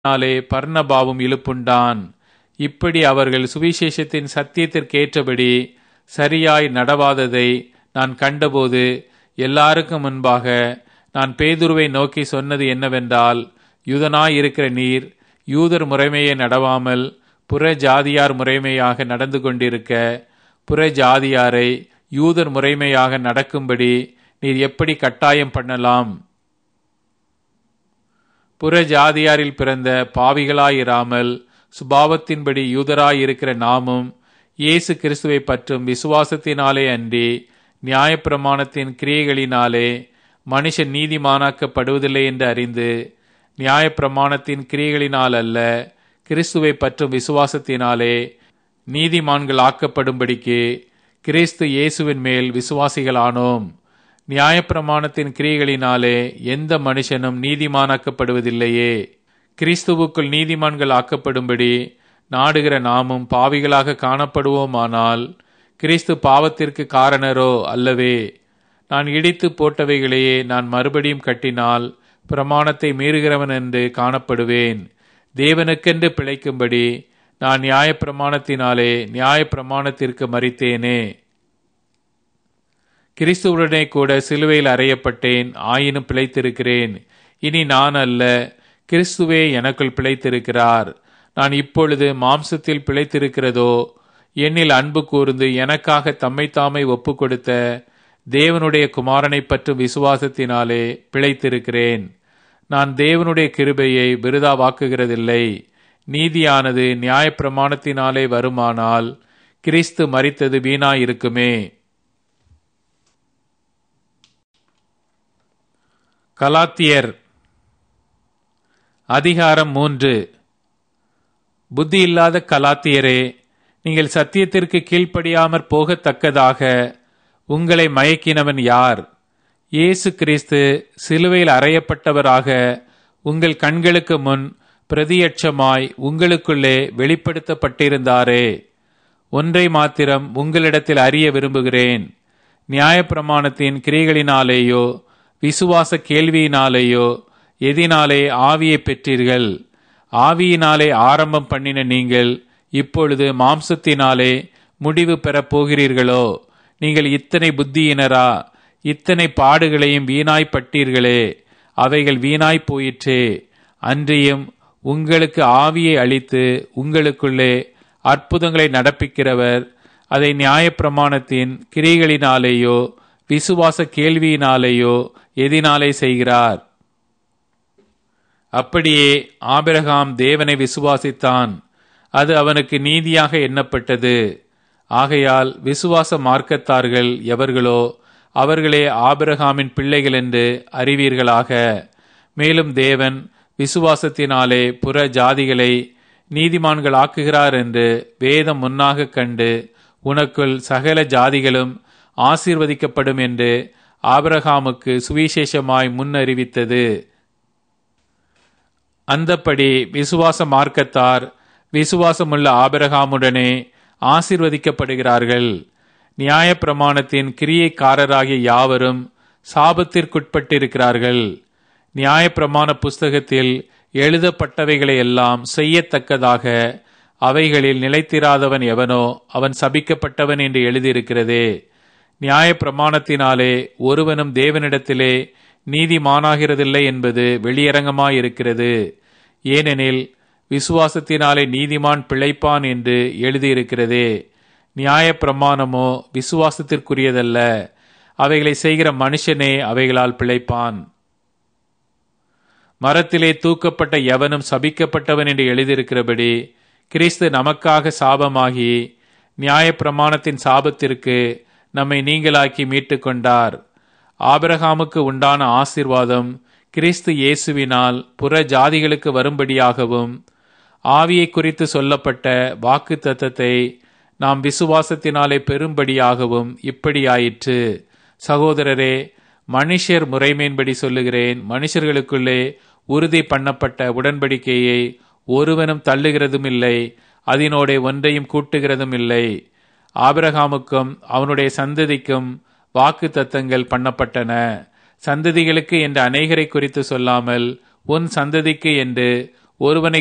நாளே பர்ணபாவும் இழுப்புண்டான் இப்படி அவர்கள் சுவிசேஷத்தின் சத்தியத்திற்கேற்றபடி சரியாய் நடவாததை நான் கண்டபோது எல்லாருக்கும் முன்பாக நான் பேதுருவை நோக்கி சொன்னது என்னவென்றால் யூதனாய் இருக்கிற நீர் யூதர் முறைமையை நடவாமல் புற ஜாதியார் முறைமையாக நடந்து கொண்டிருக்க புற ஜாதியாரை யூதர் முறைமையாக நடக்கும்படி நீர் எப்படி கட்டாயம் பண்ணலாம் புற ஜாதியாரில் பிறந்த பாவிகளாயிராமல் சுபாவத்தின்படி யூதராயிருக்கிற நாமும் இயேசு கிறிஸ்துவை பற்றும் விசுவாசத்தினாலே அன்றி நியாயப்பிரமாணத்தின் கிரியைகளினாலே மனுஷன் நீதிமானாக்கப்படுவதில்லை என்று அறிந்து நியாயப்பிரமாணத்தின் கிரியைகளினால் அல்ல கிறிஸ்துவை பற்றும் விசுவாசத்தினாலே நீதிமான்கள் ஆக்கப்படும்படிக்கு கிறிஸ்து இயேசுவின் மேல் விசுவாசிகளானோம் நியாயப்பிரமாணத்தின் கிரியைகளினாலே எந்த மனுஷனும் நீதிமானாக்கப்படுவதில்லையே கிறிஸ்துவுக்குள் நீதிமான்கள் ஆக்கப்படும்படி நாடுகிற நாமும் பாவிகளாக காணப்படுவோமானால் கிறிஸ்து பாவத்திற்கு காரணரோ அல்லவே நான் இடித்து போட்டவைகளையே நான் மறுபடியும் கட்டினால் பிரமாணத்தை மீறுகிறவன் என்று காணப்படுவேன் தேவனுக்கென்று பிழைக்கும்படி நான் நியாயப்பிரமாணத்தினாலே நியாயப்பிரமாணத்திற்கு மறித்தேனே கிறிஸ்துவுடனே கூட சிலுவையில் அறையப்பட்டேன் ஆயினும் பிழைத்திருக்கிறேன் இனி நான் அல்ல கிறிஸ்துவே எனக்குள் பிழைத்திருக்கிறார் நான் இப்பொழுது மாம்சத்தில் பிழைத்திருக்கிறதோ என்னில் அன்பு கூர்ந்து எனக்காக தம்மை தாமை ஒப்பு கொடுத்த தேவனுடைய குமாரனை பற்றும் விசுவாசத்தினாலே பிழைத்திருக்கிறேன் நான் தேவனுடைய கிருபையை விருதாவாக்குகிறதில்லை நீதியானது நியாயப்பிரமாணத்தினாலே வருமானால் கிறிஸ்து மறித்தது வீணாயிருக்குமே கலாத்தியர் அதிகாரம் மூன்று புத்தி இல்லாத கலாத்தியரே நீங்கள் சத்தியத்திற்கு கீழ்ப்படியாமற் போகத்தக்கதாக உங்களை மயக்கினவன் யார் இயேசு கிறிஸ்து சிலுவையில் அறையப்பட்டவராக உங்கள் கண்களுக்கு முன் பிரதியட்சமாய் உங்களுக்குள்ளே வெளிப்படுத்தப்பட்டிருந்தாரே ஒன்றை மாத்திரம் உங்களிடத்தில் அறிய விரும்புகிறேன் நியாயப்பிரமாணத்தின் கிரிகளினாலேயோ விசுவாச கேள்வியினாலேயோ எதினாலே ஆவியை பெற்றீர்கள் ஆவியினாலே ஆரம்பம் பண்ணின நீங்கள் இப்பொழுது மாம்சத்தினாலே முடிவு பெறப் போகிறீர்களோ நீங்கள் இத்தனை புத்தியினரா இத்தனை பாடுகளையும் வீணாய்ப்பட்டீர்களே அவைகள் வீணாய் போயிற்றே அன்றியும் உங்களுக்கு ஆவியை அளித்து உங்களுக்குள்ளே அற்புதங்களை நடப்பிக்கிறவர் அதை நியாயப்பிரமாணத்தின் கிரிகளினாலேயோ விசுவாச கேள்வியினாலேயோ எதினாலே செய்கிறார் அப்படியே ஆபிரகாம் தேவனை விசுவாசித்தான் அது அவனுக்கு நீதியாக எண்ணப்பட்டது ஆகையால் விசுவாச மார்க்கத்தார்கள் எவர்களோ அவர்களே ஆபிரகாமின் பிள்ளைகள் என்று அறிவீர்களாக மேலும் தேவன் விசுவாசத்தினாலே புற ஜாதிகளை நீதிமான்கள் ஆக்குகிறார் என்று வேதம் முன்னாக கண்டு உனக்குள் சகல ஜாதிகளும் ஆசீர்வதிக்கப்படும் என்று ஆபிரகாமுக்கு சுவிசேஷமாய் முன்னறிவித்தது அந்தப்படி விசுவாச மார்க்கத்தார் விசுவாசமுள்ள ஆபிரகாமுடனே ஆசிர்வதிக்கப்படுகிறார்கள் நியாயப்பிரமாணத்தின் கிரியைக்காரராகிய யாவரும் சாபத்திற்குட்பட்டிருக்கிறார்கள் நியாயப்பிரமாண புஸ்தகத்தில் எழுதப்பட்டவைகளை எல்லாம் செய்யத்தக்கதாக அவைகளில் நிலைத்திராதவன் எவனோ அவன் சபிக்கப்பட்டவன் என்று எழுதியிருக்கிறதே நியாயப்பிரமாணத்தினாலே ஒருவனும் தேவனிடத்திலே நீதிமானாகிறதில்லை என்பது வெளியரங்கமாயிருக்கிறது ஏனெனில் விசுவாசத்தினாலே நீதிமான் பிழைப்பான் என்று எழுதியிருக்கிறதே நியாயப்பிரமாணமோ விசுவாசத்திற்குரியதல்ல அவைகளை செய்கிற மனுஷனே அவைகளால் பிழைப்பான் மரத்திலே தூக்கப்பட்ட எவனும் சபிக்கப்பட்டவன் என்று எழுதியிருக்கிறபடி கிறிஸ்து நமக்காக சாபமாகி நியாயப்பிரமாணத்தின் சாபத்திற்கு நம்மை நீங்களாக்கி மீட்டு கொண்டார் ஆபிரகாமுக்கு உண்டான ஆசிர்வாதம் கிறிஸ்து இயேசுவினால் புற ஜாதிகளுக்கு வரும்படியாகவும் ஆவியை குறித்து சொல்லப்பட்ட வாக்கு தத்தத்தை நாம் விசுவாசத்தினாலே பெரும்படியாகவும் இப்படியாயிற்று சகோதரரே மனுஷர் முறைமையின்படி சொல்லுகிறேன் மனுஷர்களுக்குள்ளே உறுதி பண்ணப்பட்ட உடன்படிக்கையை ஒருவனும் தள்ளுகிறதும் இல்லை அதனோட ஒன்றையும் கூட்டுகிறதும் இல்லை ஆபிரகாமுக்கும் அவனுடைய சந்ததிக்கும் வாக்கு தத்தங்கள் பண்ணப்பட்டன சந்ததிகளுக்கு என்று அநேகரை குறித்து சொல்லாமல் உன் சந்ததிக்கு என்று ஒருவனை